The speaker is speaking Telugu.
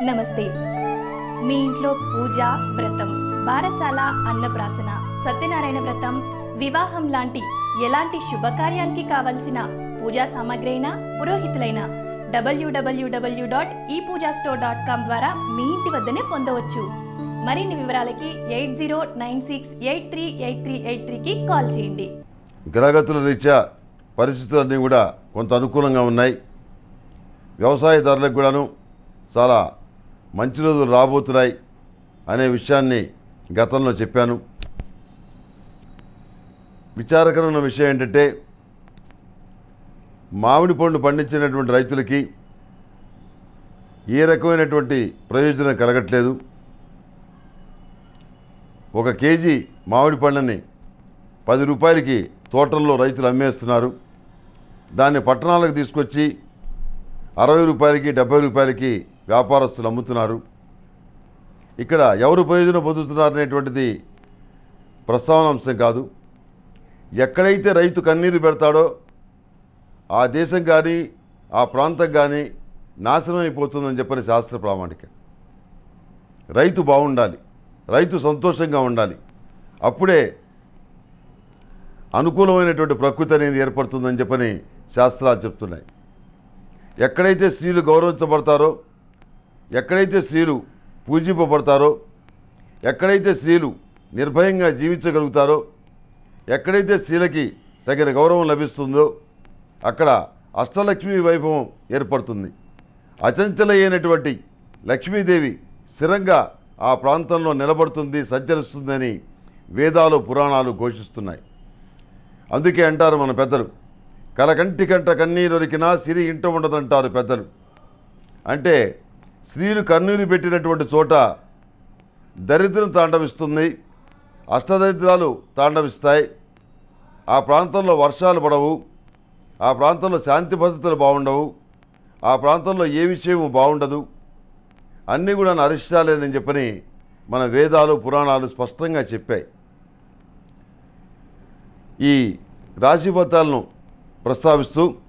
నమస్తే మీ ఇంట్లో పూజ వ్రతం బారసాల అన్నప్రాసన సత్యనారాయణ వ్రతం వివాహం లాంటి ఎలాంటి శుభకార్యానికి కావలసిన పూజా సామాగ్రి అయినా పురోహితులైన డబ్ల్యూడబ్ల్యూడబ్ల్యూ డాట్ ఈ పూజా స్టోర్ డాట్ కామ్ ద్వారా మీ ఇంటి వద్దనే పొందవచ్చు మరిన్ని వివరాలకి eight zero nine six eight three eight three eight త్రీకి కాల్ చేయండి గ్రహగతుల రీత్యా పరిస్థితులన్నీ కూడా కొంత అనుకూలంగా ఉన్నాయి వ్యవసాయదారులకు కూడాను చాలా మంచి రోజులు రాబోతున్నాయి అనే విషయాన్ని గతంలో చెప్పాను విచారకరమైన విషయం ఏంటంటే మామిడి పండు పండించినటువంటి రైతులకి ఏ రకమైనటువంటి ప్రయోజనం కలగట్లేదు ఒక కేజీ మామిడి పండుని పది రూపాయలకి తోటల్లో రైతులు అమ్మేస్తున్నారు దాన్ని పట్టణాలకు తీసుకొచ్చి అరవై రూపాయలకి డెబ్బై రూపాయలకి వ్యాపారస్తులు అమ్ముతున్నారు ఇక్కడ ఎవరు ప్రయోజనం పొందుతున్నారు అనేటువంటిది ప్రస్తావనాంశం కాదు ఎక్కడైతే రైతు కన్నీరు పెడతాడో ఆ దేశం కానీ ఆ ప్రాంతం కానీ నాశనం అయిపోతుందని చెప్పని శాస్త్ర ప్రామాణిక రైతు బాగుండాలి రైతు సంతోషంగా ఉండాలి అప్పుడే అనుకూలమైనటువంటి ప్రకృతి అనేది ఏర్పడుతుందని చెప్పని శాస్త్రాలు చెప్తున్నాయి ఎక్కడైతే స్త్రీలు గౌరవించబడతారో ఎక్కడైతే స్త్రీలు పూజింపబడతారో ఎక్కడైతే స్త్రీలు నిర్భయంగా జీవించగలుగుతారో ఎక్కడైతే స్త్రీలకి తగిన గౌరవం లభిస్తుందో అక్కడ అష్టలక్ష్మి వైభవం ఏర్పడుతుంది అచంచలైనటువంటి లక్ష్మీదేవి స్థిరంగా ఆ ప్రాంతంలో నిలబడుతుంది సంచరిస్తుందని వేదాలు పురాణాలు ఘోషిస్తున్నాయి అందుకే అంటారు మన పెద్దలు కలకంటి కంట కన్నీరొరికినా సిరి ఇంట ఉండదంటారు పెద్దలు అంటే స్త్రీలు కన్నీరు పెట్టినటువంటి చోట దరిద్రం తాండవిస్తుంది అష్టదరిద్రాలు తాండవిస్తాయి ఆ ప్రాంతంలో వర్షాలు పడవు ఆ ప్రాంతంలో శాంతి భద్రతలు బాగుండవు ఆ ప్రాంతంలో ఏ విషయము బాగుండదు అన్నీ కూడా అరిష్టాలేదని చెప్పని మన వేదాలు పురాణాలు స్పష్టంగా చెప్పాయి ఈ రాశి ఫలితాలను ప్రస్తావిస్తూ